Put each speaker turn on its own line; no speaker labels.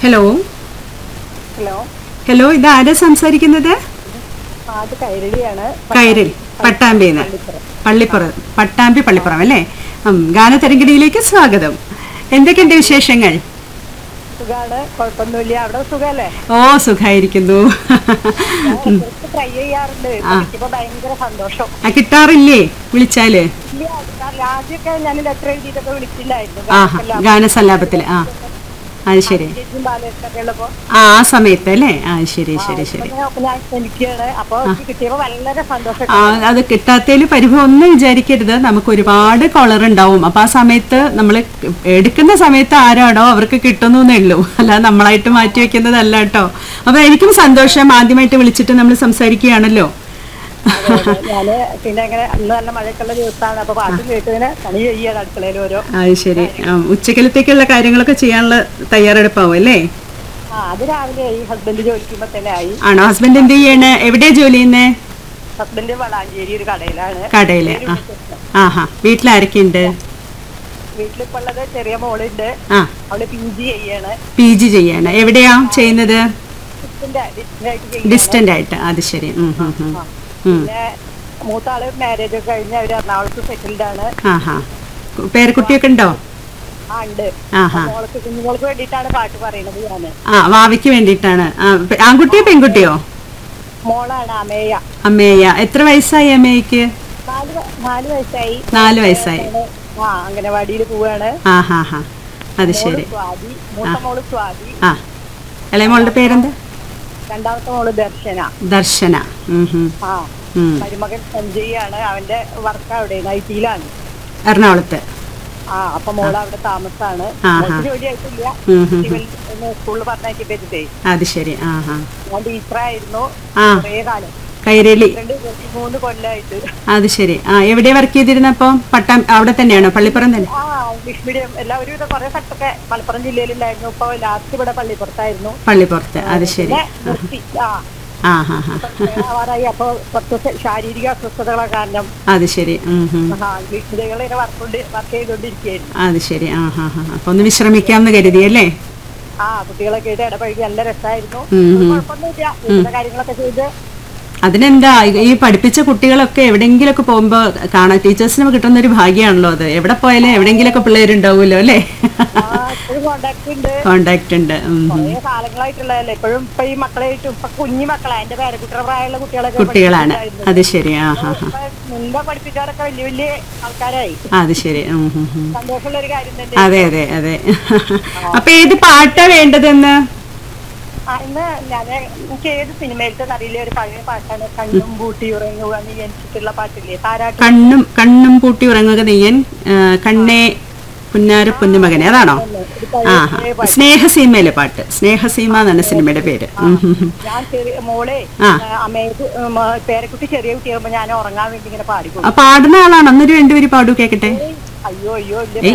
Hello
hello
hello ഇത് ആരാ സംസാരിക്കുന്നത്
ആ, അത് കൈരളിയാണ്
കൈരൽ പട്ടാമ്പിന്ന് പള്ളിപ്പുറം പട്ടാമ്പി പള്ളിപ്പുറം അല്ലേ ഉം, ഗാനതരംഗിണിയിലേക്ക് സ്വാഗതം എന്തൊക്കെയുണ്ട് വിശേഷങ്ങൾ
സുഖാണ് കുഴപ്പമൊന്നുമില്ല അവിടെ സുഖല്ലേ
ഓ സുഖായിരിക്കുന്നു
ട്രൈ ചെയ്യാറുണ്ട് ഇപ്പൊ ഭയങ്കര സന്തോഷം
ആ കിട്ടാറില്ലേ വിളിച്ചാല്
ഇല്ല, കാരണം ആദ്യമൊക്കെ ഞാൻ ലെറ്റർ എഴുതിയിട്ടൊക്കെ വിളിച്ചില്ലായിരുന്നു
ആഹാ ഗാനസല്ലാപത്തിൽ ആ അത് ശരി
ചേച്ചിയും ബാലകൃഷ്ണൊക്കെ ഉള്ളപ്പോ
ആ ആ സമയത്ത് അല്ലേ ആ ശരി ശരി ശരി
അപ്പൊ ഞാൻ- അപ്പൊ ഞാൻ ശ്രമിക്കുകയാണ് അപ്പൊ എനിക്ക് കിട്ടിയപ്പോ വളരെ സന്തോഷം
ആ അത് കിട്ടാത്തതിൽ പരിഭവം ഒന്നും വിചാരിക്കരുത് നമുക്ക് ഒരുപാട് കോളർ ഉണ്ടാവും അപ്പൊ ആ സമയത്ത് നമ്മൾ എടുക്കുന്ന സമയത്ത് ആരാടോ അവർക്ക് കിട്ടുന്നേ ഉള്ളൂ അല്ലാതെ നമ്മളായിട്ട് മാറ്റി വെക്കുന്നതല്ല കേട്ടോ അപ്പൊ എനിക്കും സന്തോഷം ആദ്യമായിട്ട് വിളിച്ചിട്ട് നമ്മൾ സംസാരിക്കുകയാണല്ലോ
ഞാന് പിന്നെ അങ്ങനെ അന്ന് നല്ല മഴയൊക്കെയുള്ള ദിവസമാണ് അപ്പൊ പാട്ട് കേട്ടതിന് പണി ചെയ്യാണ് അടുക്കളയിൽ ഓരോ
അത് ശരി ആ, ഉച്ചക്കലത്തേക്കുള്ള കാര്യങ്ങളൊക്കെ ചെയ്യാനുള്ള തയ്യാറെടുപ്പാവും അല്ലേ
ആ അത് രാവിലെ ആയി ഹസ്ബൻഡ് ജോലിക്കുമ്പോ തന്നെ ആയി
ആണോ ഹസ്ബൻഡ് എന്ത് ചെയ്യണേ എവിടെയാ ജോലി ചെയ്യുന്നേ
ഹസ്ബൻഡ് വളാഞ്ചേരി ഒരു കടയിലാണ്
കടയില് ആ ആഹാ വീട്ടിലാരൊക്കെയുണ്ട്
വീട്ടിലിപ്പോ ഉള്ളത് ചെറിയ മോളുണ്ട്
ആ
അവള് പി ജി ചെയ്യാണ്
പി ജി ചെയ്യാണ് എവിടെയാ ചെയ്യുന്നത്
ഡിസ്റ്റന്റ് ഡിസ്റ്റന്റ് ആയിട്ട് ചെയ്യാണ്.
ഡിസ്റ്റന്റ് ആയിട്ട് അത് ശരി ഉം, ഉം, ഉം. ഉം.
പിന്നെ മൂത്ത ആള് മാരേജ് ഒക്കെ കഴിഞ്ഞ് അവര് എറണാകുളത്ത് സെറ്റിൽഡ് ആണ്
ആഹാ പേരക്കുട്ടിയൊക്കെ ഉണ്ടോ
ആ ഉണ്ട്
ആഹാ
മോൾക്ക് കുഞ്ഞുങ്ങൾക്ക് വേണ്ടിയിട്ടാണ് പാട്ട് പറയുന്നത് ഞാന്
ആ വാവയ്ക്ക് വേണ്ടിയിട്ടാണ് ആ, പെ- ആൺകുട്ടിയോ പെൺകുട്ടിയോ
മോളാണ് അമേയ
അമ്മേയ എത്ര വയസ്സായി അമ്മയ്ക്ക്
നാല് വ- നാല് വയസ്സായി
നാല് വയസ്സായി
ആ അംഗനവാടിയിൽ പോവാണ്
ആ ഹാ ഹാ അത്
മോള്
ശരി
സ്വാതി മൂത്ത മോള് സ്വാതി
ആ ഇളയ മോളുടെ പേരെന്താ
രണ്ടാമത്തെ മോള് ദർശന
ദർശന ഉം, ഉം,
ആ
ഉം.
മരുമകൻ സഞ്ജയ് ആണ് അവന്റെ വർക്ക് അവിടെ ഐ ടിയിലാണ്
എറണാകുളത്ത്
ആ അപ്പൊ മോള് അവിടെ താമസാണ്
ആഹാ.
മോൾക്ക് ജോലി ആയിട്ടില്ല
ഉം, ഉം, ഉം.
സ്കൂളിൽ പറഞ്ഞയക്കി പറ്റിട്ടേ
അത് ശരി ആ ഹാ
ഞാൻ ടീച്ചറായിരുന്നു
ആ
കുറേ കാലം
കൈരളി
രണ്ട് മൂന്ന് കൊല്ലമായിട്ട്
അത് ശരി ആ എവിടെ വർക്ക് ചെയ്തിരുന്നപ്പോ പട്ടാം അവിടെ തന്നെയാണോ പള്ളിപ്പുറം തന്നെ
ആ ഇംഗ്ലീഷ് മീഡിയം എല്ലാവരും ഇത് കുറെ സ്ഥലത്തൊക്കെ മലപ്പുറം ജില്ലയിലുണ്ടായിരുന്നു ഇപ്പൊ ലാസ്റ്റ് ഇവിടെ പള്ളിപ്പുറത്തായിരുന്നു
പള്ളിപ്പുറത്ത് അത് ശരി
പിന്നെ നിർത്തി ആ
ആ ഹാ ഹാ
ആവാറായി അപ്പൊ കുറച്ച് ശാരീരിക അസ്വസ്ഥതകളെ കാരണം
അത് ശരി ഉം, ഉം.
ആ ഇംഗ്ലീഷ് മീഡിയങ്ങൾ ഇങ്ങനെ വർക്ക് വർക്ക് ചെയ്തുകൊണ്ടിരിക്കുകയായിരുന്നു
അത് ശരി ആ ഹാ ഹാ അപ്പൊ ഒന്ന് വിശ്രമിക്കാമെന്ന് കരുതി അല്ലേ
ആ കുട്ടികളൊക്കെ ആയിട്ട് ഇടപഴകി നല്ല രസമായിരുന്നു
ഉം, ഉം.
കുഴപ്പമൊന്നുമില്ല വീട്ടിലെ കാര്യങ്ങളൊക്കെ ചെയ്ത്
അതിനെന്താ ഈ പഠിപ്പിച്ച കുട്ടികളൊക്കെ എവിടെയെങ്കിലൊക്കെ പോകുമ്പോ കാണാം ടീച്ചേഴ്സിന് കിട്ടുന്ന ഒരു ഭാഗ്യമാണല്ലോ അത് എവിടെ പോയാലും എവിടെയെങ്കിലൊക്കെ പിള്ളേരുണ്ടാവുമല്ലോ അല്ലേ
ആ ഇപ്പോഴും കോണ്ടാക്ട് ഉണ്ട്
കോണ്ടാക്ട് ഉണ്ട് ഉം, ഉം.
കുറേ കാലങ്ങളായിട്ടുള്ളതല്ലേ ഇപ്പോഴും ഇപ്പൊ ഈ മക്കളായിട്ടും ഇപ്പൊ കുഞ്ഞു മക്കളാ എന്റെ പേരക്കുട്ടിയുടെ പ്രായമുള്ള കുട്ടികളൊക്കെ
കുട്ടികളാണ്
പഠിപ്പിച്ചിട്ടുണ്ടായിരുന്നു.
അത് ശരി ആ ഹാ ഹാ
ഇപ്പൊ മുൻപ് പഠിപ്പിച്ചവരൊക്കെ വലിയ വലിയ ആൾക്കാരായി
അത് ശരി ഉം, ഉം, ഉം.
സന്തോഷമുള്ള ഒരു കാര്യം തന്നെ
അതെ അതെ അതെ അപ്പൊ ഏത് പാട്ടാ വേണ്ടതെന്ന്
ആ, ഇന്ന് ഞാൻ എനിക്ക് ഏത് സിനിമയിലത്തെ അറിയില്ല ഒരു പഴയ പാട്ടാണ് കണ്ണും പൂട്ടി ഉറങ്ങുക നീ എനിച്ചിട്ടുള്ള പാട്ടില്ലേ താരാട്ട്
കണ്ണും കണ്ണും പൂട്ടി ഉറങ്ങുക നീയൻ ആ, കണ്ണേ പുന്നാര പൊന്നുമകനെ അതാണോ
ഒരു പഴയ
ആ ഹാ. സ്നേഹസീമയിലെ പാട്ട് സ്നേഹസീമ എന്നാണ് സിനിമയുടെ പേര് ഉം, ഉം, ഉം.
ഞാൻ ചെറിയ മോളെ
ആ.
അമ്മയ്ക്ക് പേരക്കുട്ടി ചെറിയ കുട്ടിയാകുമ്പോ ഞാൻ ഉറങ്ങാൻ വേണ്ടി ഇങ്ങനെ പാടിക്കൊടുക്കും
ആ പാടുന്ന ആളാണോ ഒന്നൊരു രണ്ടുപേര് പാടൂ കേക്കട്ടെ
അയ്യോ അയ്യോ ഇല്ല